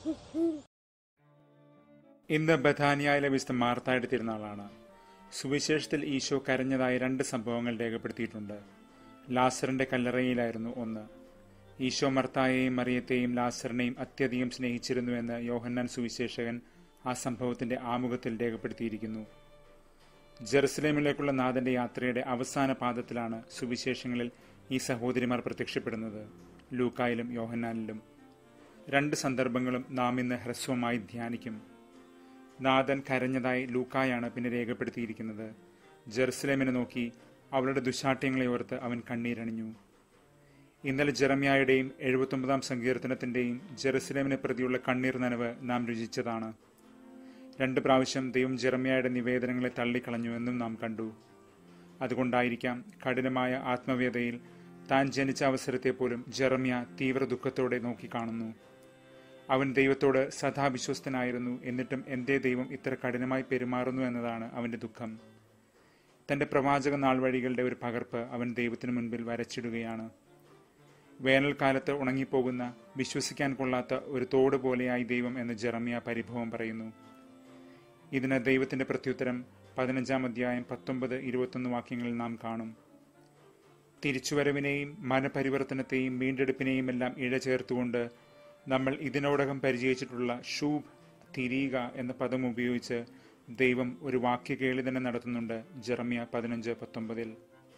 ഇന്ന് ബഥാനിയയിലെ വിശുദ്ധ മാർത്തായുടെ തിരുനാളാണ് സുവിശേഷത്തിൽ ഈശോ കരഞ്ഞതായി രണ്ട് സംഭവങ്ങൾ രേഖപ്പെടുത്തിയിട്ടുണ്ട് ലാസറിന്റെ കല്ലറയിലായിരുന്നു ഒന്ന് ഈശോ മർത്തായെയും മറിയത്തെയും ലാസറിനെയും അത്യധികം സ്നേഹിച്ചിരുന്നുവെന്ന് യോഹന്നാൻ സുവിശേഷകൻ ആ സംഭവത്തിന്റെ ആമുഖത്തിൽ രേഖപ്പെടുത്തിയിരിക്കുന്നു ജെറുസലേമിലേക്കുള്ള നാഥന്റെ യാത്രയുടെ അവസാന പാദത്തിലാണ് സുവിശേഷങ്ങളിൽ ഈ സഹോദരിമാർ പ്രത്യക്ഷപ്പെടുന്നത് ലൂക്കായിലും യോഹന്നാനിലും രണ്ട് സന്ദർഭങ്ങളും നാം ഇന്ന് ഹ്രസ്വമായി ധ്യാനിക്കും നാഥൻ കരഞ്ഞതായി ലൂക്കായാണ് പിന്നെ രേഖപ്പെടുത്തിയിരിക്കുന്നത് ജെറുസലേമിനെ നോക്കി അവളുടെ ദുശാഠ്യങ്ങളെ ഓർത്ത് അവൻ കണ്ണീരണിഞ്ഞു ഇന്നലെ ജെറമ്യായുടെയും എഴുപത്തൊമ്പതാം സങ്കീർത്തനത്തിന്റെയും ജെറുസലേമിനെ പ്രതിയുള്ള കണ്ണീർ നനവ് നാം രുചിച്ചതാണ് രണ്ട് പ്രാവശ്യം ദൈവം ജെറമ്യായുടെ നിവേദനങ്ങളെ തള്ളിക്കളഞ്ഞുവെന്നും നാം കണ്ടു അതുകൊണ്ടായിരിക്കാം കഠിനമായ ആത്മവേദയിൽ താൻ ജനിച്ച അവസരത്തെ പോലും ജെറമ്യ തീവ്ര ദുഃഖത്തോടെ നോക്കിക്കാണുന്നു അവൻ ദൈവത്തോട് സദാ വിശ്വസ്തനായിരുന്നു എന്നിട്ടും എന്തേ ദൈവം ഇത്ര കഠിനമായി പെരുമാറുന്നു എന്നതാണ് അവന്റെ ദുഃഖം തന്റെ പ്രവാചക നാൾ വഴികളുടെ ഒരു പകർപ്പ് അവൻ ദൈവത്തിനു മുൻപിൽ വരച്ചിടുകയാണ് വേനൽക്കാലത്ത് ഉണങ്ങിപ്പോകുന്ന വിശ്വസിക്കാൻ കൊള്ളാത്ത ഒരു തോട് പോലെയായി ദൈവം എന്ന് ജെറമിയ പരിഭവം പറയുന്നു ഇതിന് ദൈവത്തിന്റെ പ്രത്യുത്തരം പതിനഞ്ചാം അധ്യായം പത്തൊമ്പത് ഇരുപത്തൊന്ന് വാക്യങ്ങളിൽ നാം കാണും തിരിച്ചുവരവിനെയും മനപരിവർത്തനത്തെയും വീണ്ടെടുപ്പിനെയും എല്ലാം ഇഴചേർത്തുകൊണ്ട് നമ്മൾ ഇതിനോടകം പരിചയിച്ചിട്ടുള്ള ഷൂബ് തിരിയുക എന്ന പദം ഉപയോഗിച്ച് ദൈവം ഒരു വാക്യകേളി തന്നെ നടത്തുന്നുണ്ട് ജെറമിയ പതിനഞ്ച് പത്തൊമ്പതിൽ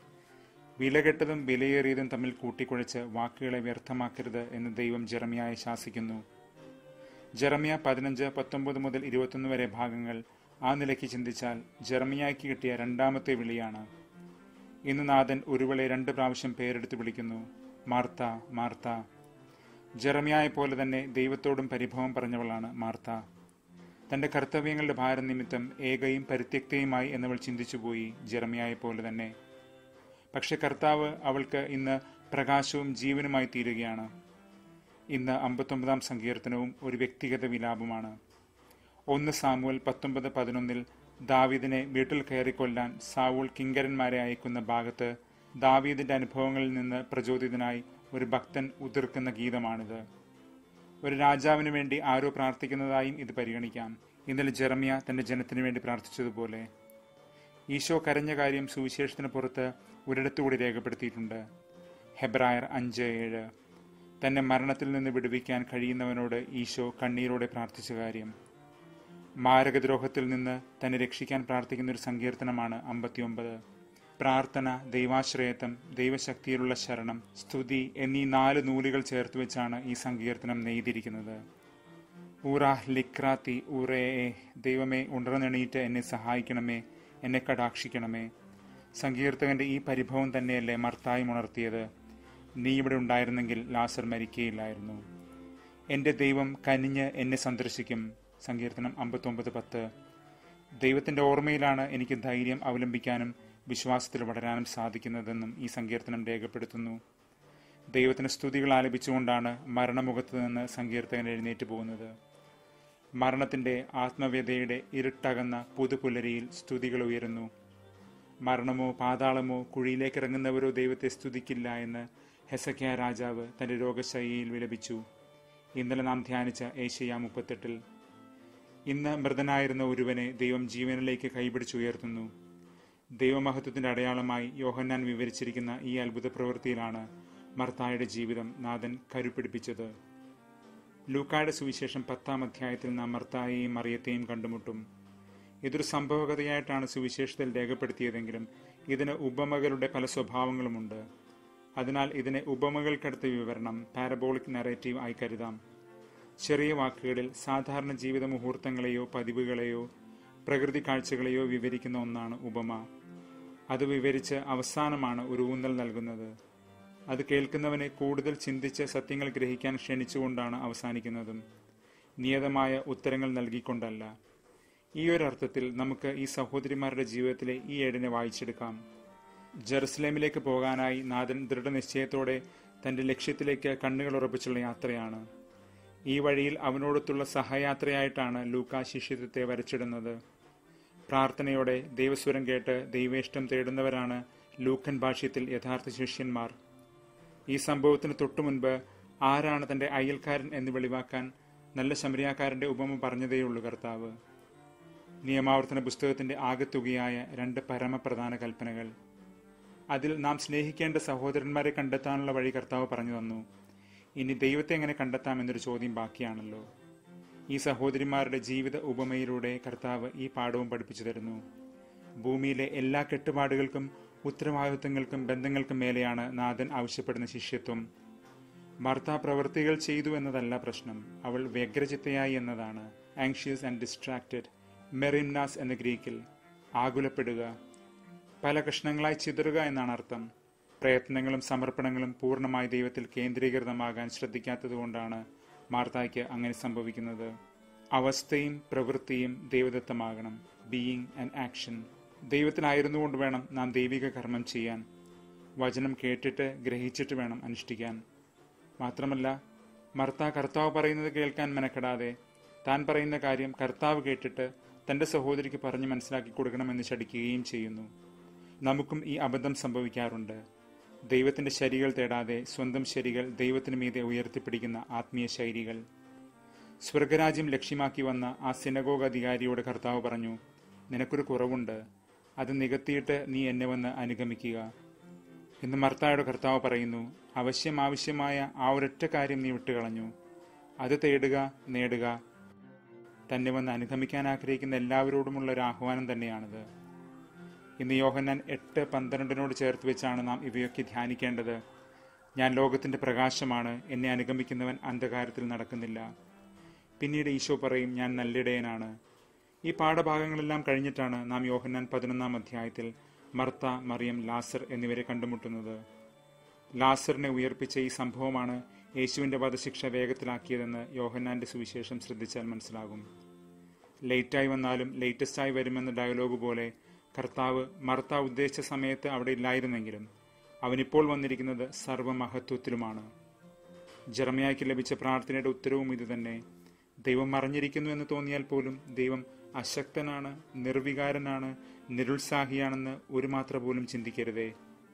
വിലകെട്ടതും വിലയേറിയതും തമ്മിൽ കൂട്ടിക്കുഴച്ച് വാക്കുകളെ വ്യർത്ഥമാക്കരുത് എന്ന് ദൈവം ജെറമിയായെ ശാസിക്കുന്നു ജെറമിയ പതിനഞ്ച് പത്തൊമ്പത് മുതൽ ഇരുപത്തൊന്ന് വരെ ഭാഗങ്ങൾ ആ നിലയ്ക്ക് ചിന്തിച്ചാൽ ജെറമിയായ്ക്ക് കിട്ടിയ രണ്ടാമത്തെ വിളിയാണ് ഇന്ന് നാഥൻ ഒരുവളെ രണ്ട് പ്രാവശ്യം പേരെടുത്ത് വിളിക്കുന്നു മാർത്ത മാർത്ത ജെറമിയായെ പോലെ തന്നെ ദൈവത്തോടും പരിഭവം പറഞ്ഞവളാണ് മാർത്ത തന്റെ കർത്തവ്യങ്ങളുടെ ഭാരം നിമിത്തം ഏകയും പരിത്യക്തയുമായി എന്നവൾ ചിന്തിച്ചുപോയി ജെറമിയായെ പോലെ തന്നെ പക്ഷെ കർത്താവ് അവൾക്ക് ഇന്ന് പ്രകാശവും ജീവനുമായി തീരുകയാണ് ഇന്ന് അമ്പത്തൊമ്പതാം സങ്കീർത്തനവും ഒരു വ്യക്തിഗത വിലാപമാണ് ഒന്ന് സാമുവൽ പത്തൊമ്പത് പതിനൊന്നിൽ ദാവീദിനെ വീട്ടിൽ കയറിക്കൊല്ലാൻ സാവൂൾ കിങ്കരന്മാരെ അയക്കുന്ന ഭാഗത്ത് ദാവീദിന്റെ അനുഭവങ്ങളിൽ നിന്ന് പ്രചോദിതനായി ഒരു ഭക്തൻ ഉതിർക്കുന്ന ഗീതമാണിത് ഒരു രാജാവിന് വേണ്ടി ആരോ പ്രാർത്ഥിക്കുന്നതായും ഇത് പരിഗണിക്കാം ഇന്നലെ ജെറമിയ തന്റെ ജനത്തിനു വേണ്ടി പ്രാർത്ഥിച്ചതുപോലെ ഈശോ കരഞ്ഞ കാര്യം സുവിശേഷത്തിന് പുറത്ത് ഒരിടത്തുകൂടി രേഖപ്പെടുത്തിയിട്ടുണ്ട് ഹെബ്രായർ അഞ്ച് ഏഴ് തന്നെ മരണത്തിൽ നിന്ന് വിടുവിക്കാൻ കഴിയുന്നവനോട് ഈശോ കണ്ണീരോടെ പ്രാർത്ഥിച്ച കാര്യം മാരകദ്രോഹത്തിൽ നിന്ന് തന്നെ രക്ഷിക്കാൻ പ്രാർത്ഥിക്കുന്ന ഒരു സങ്കീർത്തനമാണ് അമ്പത്തിയൊമ്പത് പ്രാർത്ഥന ദൈവാശ്രയത്വം ദൈവശക്തിയിലുള്ള ശരണം സ്തുതി എന്നീ നാല് നൂലുകൾ ചേർത്ത് വെച്ചാണ് ഈ സങ്കീർത്തനം നെയ്തിരിക്കുന്നത് ഊറാഹ് ലിക്രാത്തി ഊറേ ദൈവമേ ഉണർന്നെണീറ്റ് എന്നെ സഹായിക്കണമേ എന്നെ കടാക്ഷിക്കണമേ സങ്കീർത്തകന്റെ ഈ പരിഭവം തന്നെയല്ലേ മർത്തായും ഉണർത്തിയത് നീ ഇവിടെ ഉണ്ടായിരുന്നെങ്കിൽ ലാസർ മരിക്കുകയില്ലായിരുന്നു എന്റെ ദൈവം കനിഞ്ഞ് എന്നെ സന്ദർശിക്കും സങ്കീർത്തനം അമ്പത്തൊമ്പത് പത്ത് ദൈവത്തിന്റെ ഓർമ്മയിലാണ് എനിക്ക് ധൈര്യം അവലംബിക്കാനും വിശ്വാസത്തിൽ വളരാനും സാധിക്കുന്നതെന്നും ഈ സങ്കീർത്തനം രേഖപ്പെടുത്തുന്നു ദൈവത്തിന് സ്തുതികൾ ആലപിച്ചുകൊണ്ടാണ് മരണമുഖത്ത് നിന്ന് സങ്കീർത്തകൻ എഴുന്നേറ്റ് പോകുന്നത് മരണത്തിന്റെ ആത്മവ്യതയുടെ ഇരുട്ടകന്ന പുതുപുലരിയിൽ സ്തുതികൾ ഉയരുന്നു മരണമോ പാതാളമോ കുഴിയിലേക്ക് ഇറങ്ങുന്നവരോ ദൈവത്തെ സ്തുതിക്കില്ല എന്ന് ഹെസക്യ രാജാവ് തന്റെ രോഗശൈലിയിൽ വിലപിച്ചു ഇന്നലെ നാം ധ്യാനിച്ച ഏഷ്യ മുപ്പത്തെട്ടിൽ ഇന്ന് മൃതനായിരുന്ന ഒരുവനെ ദൈവം ജീവനിലേക്ക് കൈപിടിച്ചുയർത്തുന്നു ദൈവമഹത്വത്തിന്റെ അടയാളമായി യോഹന്നാൻ വിവരിച്ചിരിക്കുന്ന ഈ അത്ഭുത പ്രവൃത്തിയിലാണ് മർത്തായുടെ ജീവിതം നാഥൻ കരുപിടിപ്പിച്ചത് ലൂക്കായുടെ സുവിശേഷം പത്താം അധ്യായത്തിൽ നാം മർത്തായെയും മറിയത്തെയും കണ്ടുമുട്ടും ഇതൊരു സംഭവകഥയായിട്ടാണ് സുവിശേഷത്തിൽ രേഖപ്പെടുത്തിയതെങ്കിലും ഇതിന് ഉപമകളുടെ പല സ്വഭാവങ്ങളുമുണ്ട് അതിനാൽ ഇതിനെ ഉപമകൾക്കടുത്ത വിവരണം പാരബോളിക് നറേറ്റീവ് ആയി കരുതാം ചെറിയ വാക്കുകളിൽ സാധാരണ ജീവിത മുഹൂർത്തങ്ങളെയോ പതിവുകളെയോ പ്രകൃതി കാഴ്ചകളെയോ വിവരിക്കുന്ന ഒന്നാണ് ഉപമ അത് വിവരിച്ച് അവസാനമാണ് ഒരു ഊന്നൽ നൽകുന്നത് അത് കേൾക്കുന്നവനെ കൂടുതൽ ചിന്തിച്ച് സത്യങ്ങൾ ഗ്രഹിക്കാൻ ക്ഷണിച്ചുകൊണ്ടാണ് അവസാനിക്കുന്നതും നിയതമായ ഉത്തരങ്ങൾ നൽകിക്കൊണ്ടല്ല ഈ ഒരു അർത്ഥത്തിൽ നമുക്ക് ഈ സഹോദരിമാരുടെ ജീവിതത്തിലെ ഈ ഏടിനെ വായിച്ചെടുക്കാം ജെറുസലേമിലേക്ക് പോകാനായി നാഥൻ ദൃഢനിശ്ചയത്തോടെ തന്റെ ലക്ഷ്യത്തിലേക്ക് കണ്ണുകൾ ഉറപ്പിച്ചുള്ള യാത്രയാണ് ഈ വഴിയിൽ അവനോടൊത്തുള്ള സഹയാത്രയായിട്ടാണ് ലൂക്ക ശിഷ്യത്വത്തെ വരച്ചിടുന്നത് പ്രാർത്ഥനയോടെ ദൈവസ്വരം കേട്ട് ദൈവേഷ്ടം തേടുന്നവരാണ് ലൂക്കൻ ഭാഷ്യത്തിൽ യഥാർത്ഥ ശിഷ്യന്മാർ ഈ സംഭവത്തിന് തൊട്ടുമുൻപ് ആരാണ് തന്റെ അയൽക്കാരൻ എന്ന് വെളിവാക്കാൻ നല്ല ശമരിയാക്കാരന്റെ ഉപമ പറഞ്ഞതേയുള്ളൂ കർത്താവ് നിയമാവർത്തന പുസ്തകത്തിന്റെ ആകെത്തുകയായ രണ്ട് പരമപ്രധാന കൽപ്പനകൾ അതിൽ നാം സ്നേഹിക്കേണ്ട സഹോദരന്മാരെ കണ്ടെത്താനുള്ള വഴി കർത്താവ് പറഞ്ഞു തന്നു ഇനി ദൈവത്തെ എങ്ങനെ കണ്ടെത്താം എന്നൊരു ചോദ്യം ബാക്കിയാണല്ലോ ഈ സഹോദരിമാരുടെ ജീവിത ഉപമയിലൂടെ കർത്താവ് ഈ പാഠവും പഠിപ്പിച്ചു തരുന്നു ഭൂമിയിലെ എല്ലാ കെട്ടുപാടുകൾക്കും ഉത്തരവാദിത്വങ്ങൾക്കും ബന്ധങ്ങൾക്കും മേലെയാണ് നാഥൻ ആവശ്യപ്പെടുന്ന ശിഷ്യത്വം മർത്ത പ്രവൃത്തികൾ ചെയ്തു എന്നതല്ല പ്രശ്നം അവൾ വ്യഗ്രചിത്തയായി എന്നതാണ് ആങ്ഷ്യസ് ആൻഡ് ഡിസ്ട്രാക്റ്റഡ് മെറിംനാസ് എന്ന ഗ്രീക്കിൽ ആകുലപ്പെടുക പല കഷ്ണങ്ങളായി ചിതറുക എന്നാണ് അർത്ഥം പ്രയത്നങ്ങളും സമർപ്പണങ്ങളും പൂർണ്ണമായി ദൈവത്തിൽ കേന്ദ്രീകൃതമാകാൻ ശ്രദ്ധിക്കാത്തതുകൊണ്ടാണ് മാർത്തായ്ക്ക് അങ്ങനെ സംഭവിക്കുന്നത് അവസ്ഥയും പ്രവൃത്തിയും ദൈവദത്തമാകണം ബീയിങ് ആൻഡ് ആക്ഷൻ ദൈവത്തിലായിരുന്നുകൊണ്ട് വേണം നാം ദൈവിക കർമ്മം ചെയ്യാൻ വചനം കേട്ടിട്ട് ഗ്രഹിച്ചിട്ട് വേണം അനുഷ്ഠിക്കാൻ മാത്രമല്ല മർത്ത കർത്താവ് പറയുന്നത് കേൾക്കാൻ മെനക്കെടാതെ താൻ പറയുന്ന കാര്യം കർത്താവ് കേട്ടിട്ട് തന്റെ സഹോദരിക്ക് പറഞ്ഞു മനസ്സിലാക്കി കൊടുക്കണമെന്ന് ശടിക്കുകയും ചെയ്യുന്നു നമുക്കും ഈ അബദ്ധം സംഭവിക്കാറുണ്ട് ദൈവത്തിന്റെ ശരികൾ തേടാതെ സ്വന്തം ശരികൾ ദൈവത്തിന് മീതെ ഉയർത്തിപ്പിടിക്കുന്ന ആത്മീയ ശൈലികൾ സ്വർഗരാജ്യം ലക്ഷ്യമാക്കി വന്ന ആ സിനഗോഗ് അധികാരിയോട് കർത്താവ് പറഞ്ഞു നിനക്കൊരു കുറവുണ്ട് അത് നികത്തിയിട്ട് നീ എന്നെ വന്ന് അനുഗമിക്കുക എന്ന് മർത്തായുടെ കർത്താവ് പറയുന്നു അവശ്യം ആവശ്യമായ ആ ഒരൊറ്റ കാര്യം നീ വിട്ടുകളഞ്ഞു അത് തേടുക നേടുക തന്നെ വന്ന് അനുഗമിക്കാൻ ആഗ്രഹിക്കുന്ന എല്ലാവരോടുമുള്ള ഒരു ആഹ്വാനം തന്നെയാണിത് ഇന്ന് യോഹന്നാൻ എട്ട് പന്ത്രണ്ടിനോട് ചേർത്ത് വെച്ചാണ് നാം ഇവയൊക്കെ ധ്യാനിക്കേണ്ടത് ഞാൻ ലോകത്തിന്റെ പ്രകാശമാണ് എന്നെ അനുഗമിക്കുന്നവൻ അന്ധകാരത്തിൽ നടക്കുന്നില്ല പിന്നീട് ഈശോ പറയും ഞാൻ നല്ലിടയനാണ് ഈ പാഠഭാഗങ്ങളെല്ലാം കഴിഞ്ഞിട്ടാണ് നാം യോഹന്നാൻ പതിനൊന്നാം അധ്യായത്തിൽ മർത്ത മറിയം ലാസർ എന്നിവരെ കണ്ടുമുട്ടുന്നത് ലാസറിനെ ഉയർപ്പിച്ച ഈ സംഭവമാണ് യേശുവിന്റെ വധശിക്ഷ വേഗത്തിലാക്കിയതെന്ന് യോഹന്നാന്റെ സുവിശേഷം ശ്രദ്ധിച്ചാൽ മനസ്സിലാകും ലേറ്റായി വന്നാലും ലേറ്റസ്റ്റായി വരുമെന്ന ഡയലോഗ് പോലെ കർത്താവ് മർത്ത ഉദ്ദേശിച്ച സമയത്ത് അവിടെ ഇല്ലായിരുന്നെങ്കിലും അവനിപ്പോൾ വന്നിരിക്കുന്നത് സർവമഹത്വത്തിലുമാണ് ജർമ്മയായ്ക്ക് ലഭിച്ച പ്രാർത്ഥനയുടെ ഉത്തരവും ഇതുതന്നെ ദൈവം മറിഞ്ഞിരിക്കുന്നു എന്ന് തോന്നിയാൽ പോലും ദൈവം അശക്തനാണ് നിർവികാരനാണ് നിരുത്സാഹിയാണെന്ന് ഒരു മാത്ര പോലും ചിന്തിക്കരുതേ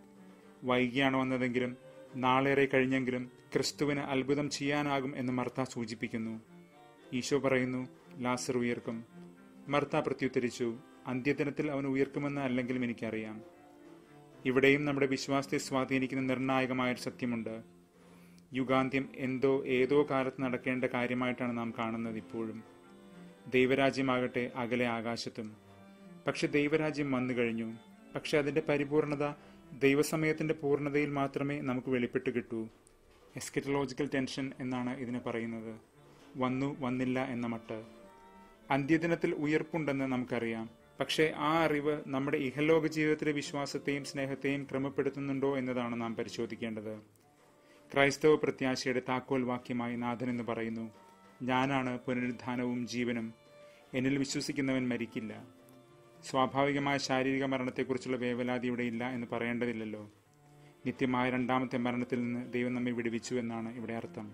വൈകിയാണ് വന്നതെങ്കിലും നാളേറെ കഴിഞ്ഞെങ്കിലും ക്രിസ്തുവിന് അത്ഭുതം ചെയ്യാനാകും എന്ന് മർത്ത സൂചിപ്പിക്കുന്നു ഈശോ പറയുന്നു ലാസർ ഉയർക്കും മർത്ത പ്രത്യുത്തരിച്ചു അന്ത്യദിനത്തിൽ അവൻ ഉയർക്കുമെന്ന് അല്ലെങ്കിലും എനിക്കറിയാം ഇവിടെയും നമ്മുടെ വിശ്വാസത്തെ സ്വാധീനിക്കുന്ന നിർണായകമായൊരു സത്യമുണ്ട് യുഗാന്ത്യം എന്തോ ഏതോ കാലത്ത് നടക്കേണ്ട കാര്യമായിട്ടാണ് നാം കാണുന്നത് ഇപ്പോഴും ദൈവരാജ്യമാകട്ടെ അകലെ ആകാശത്തും പക്ഷെ ദൈവരാജ്യം വന്നു കഴിഞ്ഞു പക്ഷെ അതിന്റെ പരിപൂർണത ദൈവസമയത്തിന്റെ പൂർണ്ണതയിൽ മാത്രമേ നമുക്ക് വെളിപ്പെട്ട് കിട്ടൂ എസ്കറ്റലോജിക്കൽ ടെൻഷൻ എന്നാണ് ഇതിനെ പറയുന്നത് വന്നു വന്നില്ല എന്ന മട്ട് അന്ത്യദിനത്തിൽ ഉയർപ്പുണ്ടെന്ന് നമുക്കറിയാം പക്ഷേ ആ അറിവ് നമ്മുടെ ഇഹലോക ജീവിതത്തിലെ വിശ്വാസത്തെയും സ്നേഹത്തെയും ക്രമപ്പെടുത്തുന്നുണ്ടോ എന്നതാണ് നാം പരിശോധിക്കേണ്ടത് ക്രൈസ്തവ പ്രത്യാശയുടെ താക്കോൽ വാക്യമായി നാഥൻ എന്ന് പറയുന്നു ഞാനാണ് പുനരുദ്ധാനവും ജീവനും എന്നിൽ വിശ്വസിക്കുന്നവൻ മരിക്കില്ല സ്വാഭാവികമായ ശാരീരിക മരണത്തെക്കുറിച്ചുള്ള വേവലാതി ഇവിടെ ഇല്ല എന്ന് പറയേണ്ടതില്ലല്ലോ നിത്യമായ രണ്ടാമത്തെ മരണത്തിൽ നിന്ന് ദൈവം നമ്മെ വിടുവിച്ചു എന്നാണ് ഇവിടെ അർത്ഥം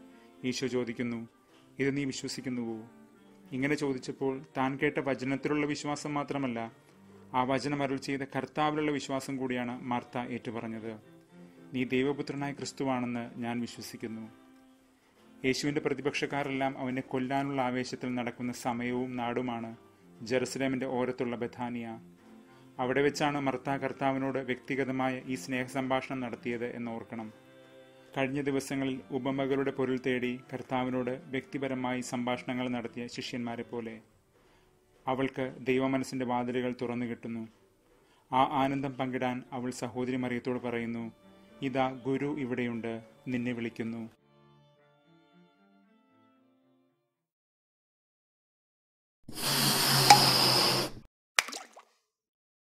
ഈശോ ചോദിക്കുന്നു ഇത് നീ വിശ്വസിക്കുന്നുവോ ഇങ്ങനെ ചോദിച്ചപ്പോൾ താൻ കേട്ട വചനത്തിലുള്ള വിശ്വാസം മാത്രമല്ല ആ വചനം അരുൾ ചെയ്ത കർത്താവിലുള്ള വിശ്വാസം കൂടിയാണ് മാർത്ത ഏറ്റുപറഞ്ഞത് നീ ദൈവപുത്രനായ ക്രിസ്തുവാണെന്ന് ഞാൻ വിശ്വസിക്കുന്നു യേശുവിന്റെ പ്രതിപക്ഷക്കാരെല്ലാം അവനെ കൊല്ലാനുള്ള ആവേശത്തിൽ നടക്കുന്ന സമയവും നാടുമാണ് ജെറുസലേമിന്റെ ഓരത്തുള്ള ബഥാനിയ അവിടെ വെച്ചാണ് മർത്ത കർത്താവിനോട് വ്യക്തിഗതമായ ഈ സ്നേഹ സംഭാഷണം നടത്തിയത് എന്ന് ഓർക്കണം കഴിഞ്ഞ ദിവസങ്ങളിൽ ഉപമകളുടെ പൊരുൾ തേടി കർത്താവിനോട് വ്യക്തിപരമായി സംഭാഷണങ്ങൾ നടത്തിയ ശിഷ്യന്മാരെ പോലെ അവൾക്ക് ദൈവമനസ്സിന്റെ വാതിലുകൾ തുറന്നു കിട്ടുന്നു ആ ആനന്ദം പങ്കിടാൻ അവൾ സഹോദരി മറിയത്തോട് പറയുന്നു ഇതാ ഗുരു ഇവിടെയുണ്ട് നിന്നെ വിളിക്കുന്നു